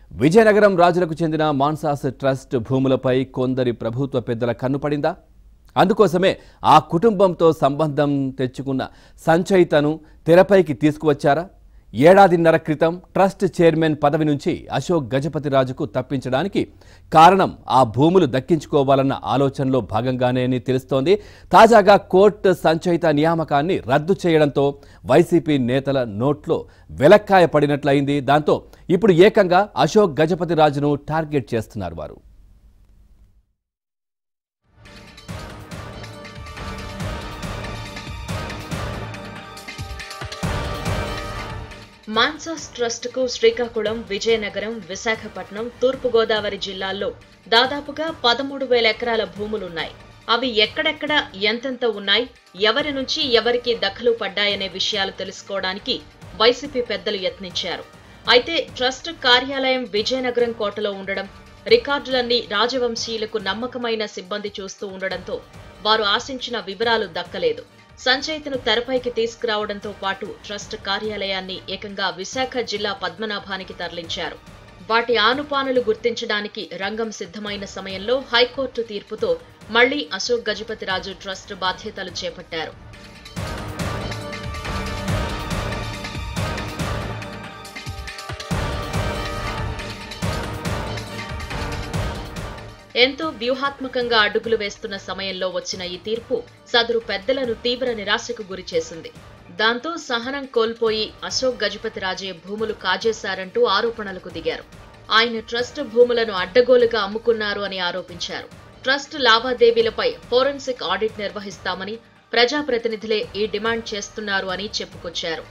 విజయనగరం రాజులకు చెందిన మాన్సాస్ ట్రస్ట్ భూములపై కొందరి ప్రభుత్వ పెద్దల కన్ను పడిందా అందుకోసమే ఆ కుటుంబంతో సంబంధం తెచ్చుకున్న సంచయితను తెరపైకి తీసుకువచ్చారా ఏడాదిన్నర క్రితం ట్రస్ట్ చైర్మన్ పదవి నుంచి అశోక్ గజపతిరాజుకు తప్పించడానికి కారణం ఆ భూములు దక్కించుకోవాలన్న ఆలోచనలో భాగంగానే అని తెలుస్తోంది తాజాగా కోర్టు సంచయిత నియామకాన్ని రద్దు చేయడంతో వైసీపీ నేతల నోట్లో వెలక్కాయ పడినట్లయింది దాంతో ఇప్పుడు ఏకంగా అశోక్ గజపతిరాజును టార్గెట్ చేస్తున్నారు వారు మాన్సాస్ ట్రస్ట్ కు శ్రీకాకుళం విజయనగరం విశాఖపట్నం తూర్పుగోదావరి జిల్లాల్లో దాదాపుగా పదమూడు వేల ఎకరాల భూములున్నాయి అవి ఎక్కడెక్కడ ఎంతెంత ఉన్నాయి ఎవరి నుంచి ఎవరికి దఖలు పడ్డాయనే విషయాలు తెలుసుకోవడానికి వైసీపీ పెద్దలు యత్నించారు అయితే ట్రస్ట్ కార్యాలయం విజయనగరం కోటలో ఉండడం రికార్డులన్నీ రాజవంశీయులకు నమ్మకమైన సిబ్బంది చూస్తూ ఉండడంతో వారు ఆశించిన వివరాలు దక్కలేదు సంచయితను తెరపైకి తీసుకురావడంతో పాటు ట్రస్ట్ కార్యాలయాన్ని ఏకంగా విశాఖ జిల్లా పద్మనాభానికి తరలించారు వాటి ఆనుపానులు గుర్తించడానికి రంగం సిద్ధమైన సమయంలో హైకోర్టు తీర్పుతో మళ్లీ అశోక్ గజపతిరాజు ట్రస్ట్ బాధ్యతలు చేపట్టారు ఎంతో వ్యూహాత్మకంగా అడుగులు వేస్తున్న సమయంలో వచ్చిన ఈ తీర్పు సదరు పెద్దలను తీవ్ర నిరాశకు గురిచేసింది దాంతో సహనం కోల్పోయి అశోక్ గజపతిరాజే భూములు కాజేశారంటూ ఆరోపణలకు దిగారు ఆయన ట్రస్ట్ భూములను అడ్డగోలుగా అమ్ముకున్నారు అని ఆరోపించారు ట్రస్ట్ లావాదేవీలపై ఫోరెన్సిక్ ఆడిట్ నిర్వహిస్తామని ప్రజాప్రతినిధులే ఈ డిమాండ్ చేస్తున్నారు అని చెప్పుకొచ్చారు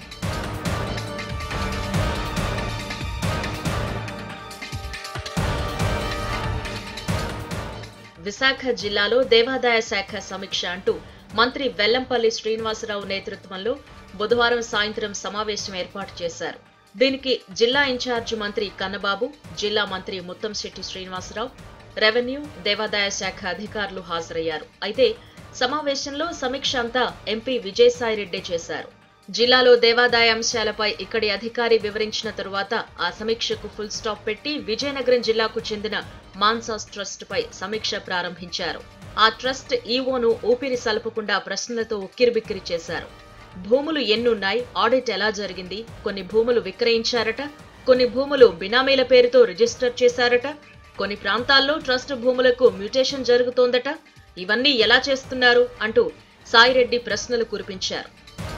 విశాఖ జిల్లాలో దేవాదాయ శాఖ సమీక్ష అంటూ మంత్రి వెల్లంపల్లి శ్రీనివాసరావు నేతృత్వంలో బుధవారం సాయంత్రం సమావేశం ఏర్పాటు చేశారు దీనికి జిల్లా ఇన్ఛార్జి మంత్రి కన్నబాబు జిల్లా మంత్రి ముత్తంశెట్టి శ్రీనివాసరావు రెవెన్యూ దేవాదాయ శాఖ అధికారులు హాజరయ్యారు అయితే సమావేశంలో సమీక్ష అంతా ఎంపీ విజయసాయిరెడ్డి చేశారు జిల్లాలో దేవాదాయ అంశాలపై ఇక్కడి అధికారి వివరించిన తరువాత ఆ సమీక్షకు ఫుల్ స్టాప్ పెట్టి విజయనగరం జిల్లాకు చెందిన మాన్సాస్ ట్రస్ట్ పై సమీక్ష ప్రారంభించారు ఆ ట్రస్ట్ ఈవోను ఊపిరి సలపకుండా ప్రశ్నలతో ఉక్కిరిబిక్కిరి చేశారు భూములు ఎన్నున్నాయి ఆడిట్ ఎలా జరిగింది కొన్ని భూములు విక్రయించారట కొన్ని భూములు బినామీల పేరుతో రిజిస్టర్ చేశారట కొన్ని ప్రాంతాల్లో ట్రస్ట్ భూములకు మ్యూటేషన్ జరుగుతోందట ఇవన్నీ ఎలా చేస్తున్నారు అంటూ సాయిరెడ్డి ప్రశ్నలు కురిపించారు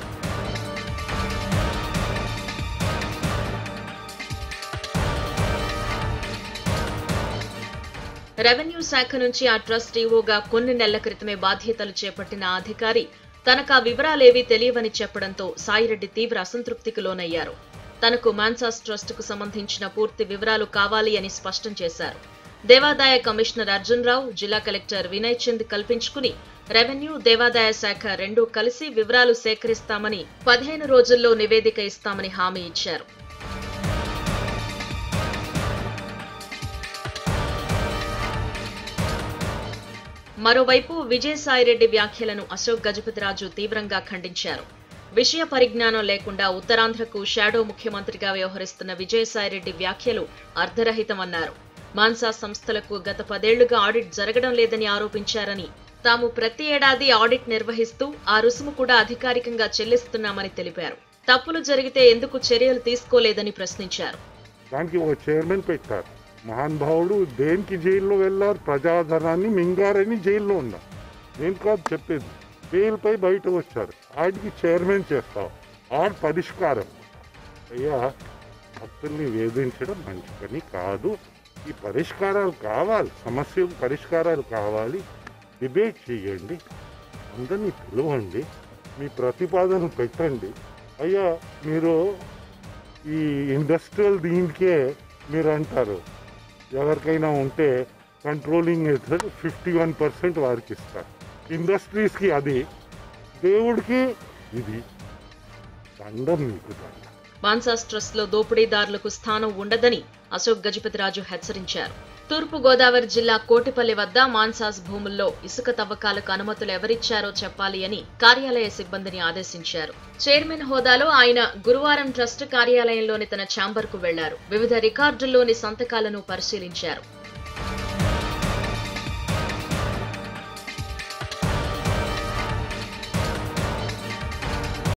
రెవెన్యూ శాఖ నుంచి ఆ ట్రస్ట్ ఈవోగా కొన్ని నెలల క్రితమే బాధ్యతలు చేపట్టిన ఆ అధికారి తనకు ఆ వివరాలేవీ తెలియవని చెప్పడంతో సాయిరెడ్డి తీవ్ర అసంతృప్తికి లోనయ్యారు తనకు మాన్సాస్ ట్రస్ట్ కు సంబంధించిన పూర్తి వివరాలు కావాలి అని స్పష్టం చేశారు దేవాదాయ కమిషనర్ అర్జున్ రావు జిల్లా కలెక్టర్ వినయ్ చంద్ కల్పించుకుని రెవెన్యూ దేవాదాయ శాఖ రెండూ కలిసి వివరాలు సేకరిస్తామని పదిహేను రోజుల్లో నివేదిక ఇస్తామని హామీ ఇచ్చారు మరోవైపు విజయసాయిరెడ్డి వ్యాఖ్యలను అశోక్ గజపతిరాజు తీవ్రంగా ఖండించారు విషయ పరిజ్ఞానం లేకుండా ఉత్తరాంధ్రకు షాడో ముఖ్యమంత్రిగా వ్యవహరిస్తున్న విజయసాయిరెడ్డి వ్యాఖ్యలు అర్ధరహితమన్నారు మాన్సా సంస్థలకు గత పదేళ్లుగా ఆడిట్ జరగడం లేదని ఆరోపించారని తాము ప్రతి ఏడాది ఆడిట్ నిర్వహిస్తూ ఆ రుసుము కూడా అధికారికంగా చెల్లిస్తున్నామని తెలిపారు తప్పులు జరిగితే ఎందుకు చర్యలు తీసుకోలేదని ప్రశ్నించారు దానికి ఒక చైర్మన్ పెట్టారు మహానుభావుడు దేనికి జైల్లో వెళ్ళారు ప్రజాధనాన్ని మింగారని జైల్లో ఉన్నారు నేను కాదు చెప్పేది బెయిల్పై బయట వచ్చారు ఆడికి చైర్మన్ చేస్తావు ఆడ పరిష్కారం అయ్యా భక్తుల్ని వేధించడం మంచి పని కాదు ఈ పరిష్కారాలు కావాలి సమస్యకు పరిష్కారాలు కావాలి డిబేట్ చేయండి అందరినీ పిలవండి మీ ప్రతిపాదన పెట్టండి అయ్యా మీరు ఈ ఇండస్ట్రియల్ దీనికే మీరు అంటారు ఎవరికైనా ఉంటే కంట్రోలింగ్ ఫిఫ్టీ వన్ పర్సెంట్ వారికి ఇస్తారు ఇండస్ట్రీస్కి అది దేవుడికి ఇది దండం మీకు దండం మాన్సాస్ ట్రస్ట్ లో దోపిడీదారులకు స్థానం ఉండదని అశోక్ గజపతిరాజు హెచ్చరించారు తూర్పు గోదావరి జిల్లా కోటిపల్లి వద్ద మాన్సాస్ భూముల్లో ఇసుక తవ్వకాలకు అనుమతులు ఎవరిచ్చారో చెప్పాలి అని కార్యాలయ సిబ్బందిని ఆదేశించారు చైర్మన్ హోదాలో ఆయన గురువారం ట్రస్ట్ కార్యాలయంలోని తన ఛాంబర్కు వెళ్లారు వివిధ రికార్డుల్లోని సంతకాలను పరిశీలించారు